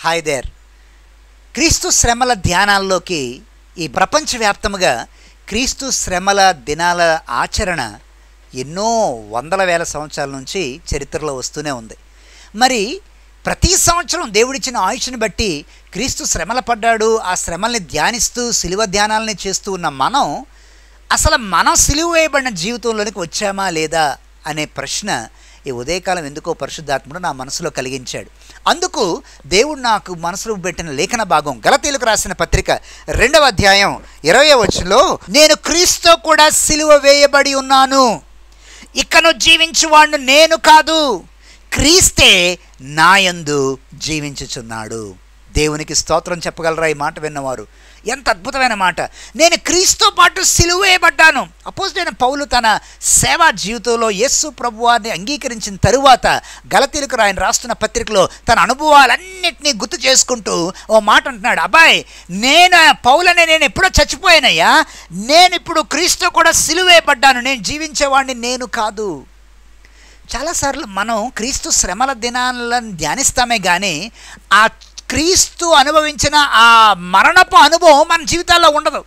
hi there క్రీస్తు శ్రమల ధ్యానాల్లోకి ఈ ప్రపంచవ్యాప్తముగా క్రీస్తు శ్రమల దినాల ఆచరణ ఎన్నో వందల వేల సంవత్సరాల నుంచి చరిత్రలో వస్తూనే ఉంది మరి ప్రతి సంవత్సరం దేవుడిచ్చిన ఆయుష్ని బట్టి క్రీస్తు శ్రమల పడ్డాడు ఆ శ్రమల్ని ధ్యానిస్తూ సిలువ ధ్యానాలని చేస్తూ ఉన్న మనం అసలు మనం సిలువ వేయబడిన జీవితంలోనికి వచ్చామా లేదా అనే ప్రశ్న ఈ ఉదయకాలం ఎందుకో పరిశుద్ధాత్ముడు నా మనసులో కలిగించాడు అందుకు దేవుడు నాకు మనసులో పెట్టిన లేఖన భాగం గలతీలకు రాసిన పత్రిక రెండవ అధ్యాయం ఇరవై వచ్చులో నేను క్రీస్తు కూడా సిలువ వేయబడి ఉన్నాను ఇకను జీవించువాడు నేను కాదు క్రీస్తే నాయందు జీవించుచున్నాడు దేవునికి స్తోత్రం చెప్పగలరా ఈ మాట విన్నవారు ఎంత అద్భుతమైన మాట నేను క్రీస్తుతో పాటు సిలువేయబడ్డాను అపోజ్ నేను పౌలు తన సేవా జీవితంలో యేసు ప్రభువాన్ని అంగీకరించిన తరువాత గలతీలకు ఆయన రాస్తున్న పత్రికలో తన అనుభవాలన్నింటినీ గుర్తు చేసుకుంటూ ఓ మాట అంటున్నాడు అబ్బాయి నేను పౌలనే నేను ఎప్పుడో చచ్చిపోయానయ్యా నేను ఇప్పుడు క్రీస్తు కూడా సిలువేయబడ్డాను నేను జీవించేవాడిని నేను కాదు చాలాసార్లు మనం క్రీస్తు శ్రమల దినాలను ధ్యానిస్తామే కానీ ఆ క్రీస్తు అనుభవించిన ఆ మరణపు అనుభవం మన జీవితాల్లో ఉండదు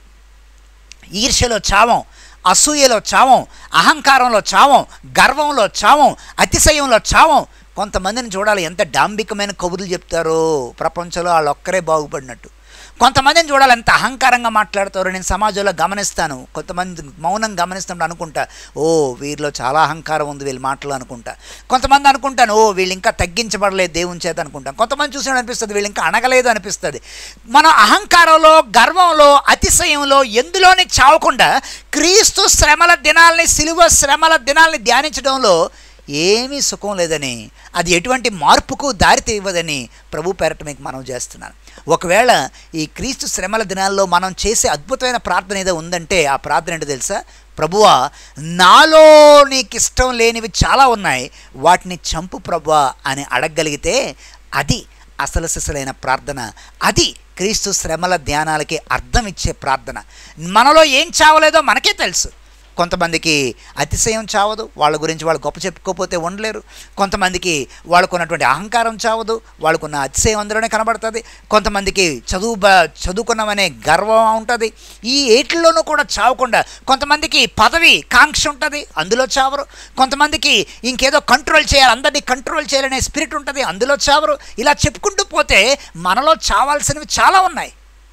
ఈర్ష్యలో చావం అసూయలో చావం అహంకారంలో చావం గర్వంలో చావం అతిశయంలో చావం కొంతమందిని చూడాలి ఎంత డాంబికమైన కబుర్లు చెప్తారో ప్రపంచంలో వాళ్ళు ఒక్కరే బాగుపడినట్టు కొంతమందిని చూడాలి ఎంత అహంకారంగా మాట్లాడతారో నేను సమాజంలో గమనిస్తాను కొంతమంది మౌనం గమనిస్తున్నప్పుడు అనుకుంటా ఓ వీరిలో చాలా అహంకారం ఉంది వీళ్ళ మాటలు అనుకుంటా కొంతమంది అనుకుంటాను ఓ వీళ్ళు ఇంకా తగ్గించబడలేదు దేవుని చేత అనుకుంటాను కొంతమంది చూసినప్పుడు అనిపిస్తుంది వీళ్ళు ఇంకా అనగలేదు అనిపిస్తుంది మనం అహంకారంలో గర్వంలో అతిశయంలో ఎందులోని చావకుండా క్రీస్తు శ్రమల దినాల్ని సిలువ శ్రమల దినాల్ని ధ్యానించడంలో ఏమీ సుఖం లేదని అది ఎటువంటి మార్పుకు దారి తీయవదని ప్రభు పేరట మీకు మనం చేస్తున్నాను ఒకవేళ ఈ క్రీస్తు శ్రమల దినాల్లో మనం చేసే అద్భుతమైన ప్రార్థన ఏదో ఉందంటే ఆ ప్రార్థన ఏంటో తెలుసా ప్రభువా నాలో నీకు ఇష్టం లేనివి చాలా ఉన్నాయి వాటిని చంపు ప్రభువా అని అడగగలిగితే అది అసలు సిసలైన ప్రార్థన అది క్రీస్తు శ్రమల ధ్యానాలకి అర్థం ఇచ్చే ప్రార్థన మనలో ఏం చావలేదో మనకే తెలుసు కొంతమందికి అతిశయం చావదు వాళ్ళ గురించి వాళ్ళు గొప్ప చెప్పుకోకపోతే ఉండలేరు కొంతమందికి వాళ్ళకున్నటువంటి అహంకారం చావదు వాళ్ళకున్న అతిశయం అందులోనే కనబడుతుంది కొంతమందికి చదువు బ చదువుకున్నామనే గర్వం ఉంటుంది ఈ ఏటిల్లోనూ కూడా చావకుండా కొంతమందికి పదవి కాంక్ష ఉంటుంది అందులో చావరు కొంతమందికి ఇంకేదో కంట్రోల్ చేయాలి అందరినీ కంట్రోల్ చేయాలనే స్పిరిట్ ఉంటుంది అందులో చావరు ఇలా చెప్పుకుంటూ పోతే మనలో చావాల్సినవి చాలా ఉన్నాయి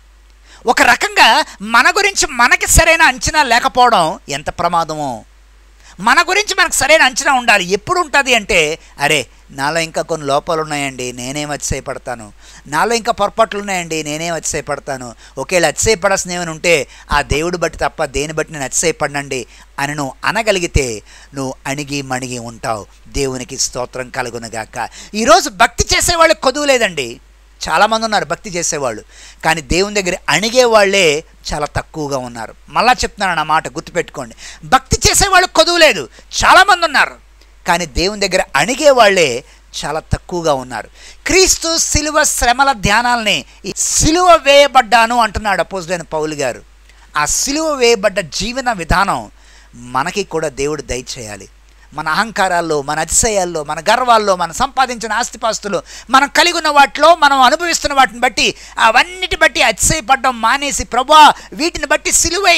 ఒక రకంగా మన గురించి మనకి సరైన అంచనా లేకపోవడం ఎంత ప్రమాదమో మన గురించి మనకు సరైన అంచనా ఉండాలి ఎప్పుడు ఉంటుంది అంటే అరే నాలో ఇంకా కొన్ని లోపాలు ఉన్నాయండి నేనేం అతిశయపడతాను నాలో ఇంకా పొరపాట్లు ఉన్నాయండి నేనేం అతిశయపడతాను ఒకేలా అతిశయపడాల్సిన ఏమైనా ఉంటే ఆ దేవుడు బట్టి తప్ప దేని బట్టి నేను అతిశయపడినండి అని నువ్వు అనగలిగితే నువ్వు అణిగి మణిగి ఉంటావు దేవునికి స్తోత్రం కలుగునుగాక ఈరోజు భక్తి చేసేవాళ్ళకి కొదువు లేదండి చాలామంది ఉన్నారు భక్తి చేసేవాళ్ళు కానీ దేవుని దగ్గర అణిగే వాళ్ళే చాలా తక్కువగా ఉన్నారు మళ్ళా చెప్తున్నాను నా మాట గుర్తుపెట్టుకోండి భక్తి చేసేవాళ్ళు కొదువు లేదు చాలామంది ఉన్నారు కానీ దేవుని దగ్గర అణిగే వాళ్ళే చాలా తక్కువగా ఉన్నారు క్రీస్తు సిలువ శ్రమల ధ్యానాల్ని ఈ సిలువ వేయబడ్డాను అంటున్నాడు అపోజిడైన పౌలు గారు ఆ సిలువ వేయబడ్డ జీవన విధానం మనకి కూడా దేవుడు దయచేయాలి మన అహంకారాల్లో మన అతిశయాల్లో మన గర్వాల్లో మనం సంపాదించిన ఆస్తిపాస్తులు మనం కలిగి ఉన్న వాటిలో మనం అనుభవిస్తున్న వాటిని బట్టి అవన్నిటి బట్టి అతిశయపడడం మానేసి ప్రభా వీటిని బట్టి సిలువై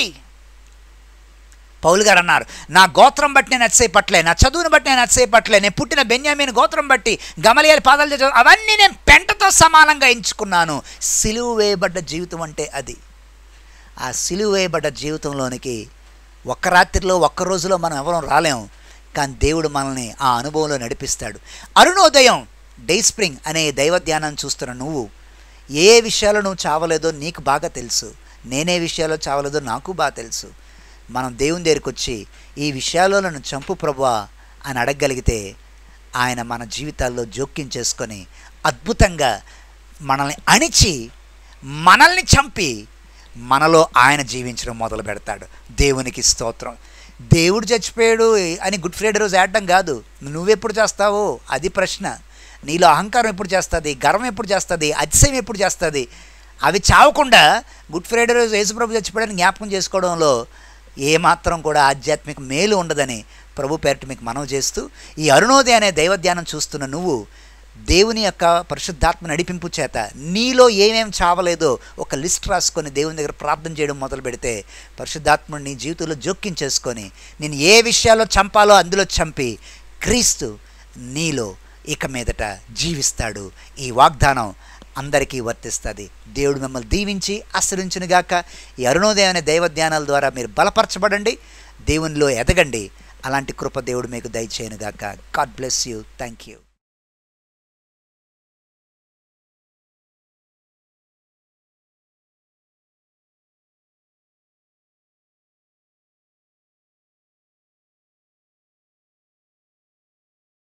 పౌలు గారు అన్నారు నా గోత్రం బట్టి నేను అతిశయపట్లే నా చదువుని బట్టి నేను అతిశయపట్లే నేను పుట్టిన బెన్యామీని గోత్రం బట్టి గమలియాలి పాదాలు చదువు అవన్నీ నేను పెంటతో సమానంగా ఎంచుకున్నాను సిలువ వేయబడ్డ జీవితం అంటే అది ఆ సిలువ వేయబడ్డ జీవితంలోనికి ఒక్క రాత్రిలో ఒక్క రోజులో మనం ఎవరం రాలేము కానీ దేవుడు మనల్ని ఆ అనుభవంలో నడిపిస్తాడు అరుణోదయం డే స్ప్రింగ్ అనే దైవ ధ్యానం చూస్తున్న నువ్వు ఏ విషయాలు నువ్వు చావలేదో నీకు బాగా తెలుసు నేనే విషయాల్లో చావలేదో నాకు బాగా తెలుసు మనం దేవుని దగ్గరికి వచ్చి ఈ విషయాల్లో నన్ను చంపు ప్రభా అని అడగగలిగితే ఆయన మన జీవితాల్లో జోక్యం చేసుకొని అద్భుతంగా మనల్ని అణిచి మనల్ని చంపి మనలో ఆయన జీవించడం మొదలు పెడతాడు దేవునికి స్తోత్రం దేవుడు చచ్చిపోయాడు అని గుడ్ ఫ్రైడే రోజు ఆడడం కాదు నువ్వెప్పుడు చేస్తావో అది ప్రశ్న నీలో అహంకారం ఎప్పుడు చేస్తుంది గర్వం ఎప్పుడు చేస్తుంది అతిశయం ఎప్పుడు చేస్తుంది అవి చావకుండా గుడ్ ఫ్రైడే రోజు యేసుప్రభు చచ్చిపోయాడని జ్ఞాపకం చేసుకోవడంలో ఏమాత్రం కూడా ఆధ్యాత్మిక మేలు ఉండదని ప్రభు పేరట మీకు మనవి చేస్తూ ఈ అరుణోదయ అనే దైవధ్యానం చూస్తున్న నువ్వు దేవుని యొక్క పరిశుద్ధాత్మ నడిపింపు చేత నీలో ఏమేం చావలేదో ఒక లిస్ట్ రాసుకొని దేవుని దగ్గర ప్రార్థన చేయడం మొదలు పెడితే పరిశుద్ధాత్ముడు నీ జీవితంలో జోక్యం చేసుకొని నేను ఏ విషయాల్లో చంపాలో అందులో చంపి క్రీస్తు నీలో ఇక మీదట జీవిస్తాడు ఈ వాగ్దానం అందరికీ వర్తిస్తుంది దేవుడు మిమ్మల్ని దీవించి ఆశ్రయించునుగాక ఈ అరుణోదయం అనే దైవ ధ్యానాల ద్వారా మీరు బలపరచబడండి దేవునిలో ఎదగండి అలాంటి కృప దేవుడు మీకు దయచేయనుగాక God bless you thank you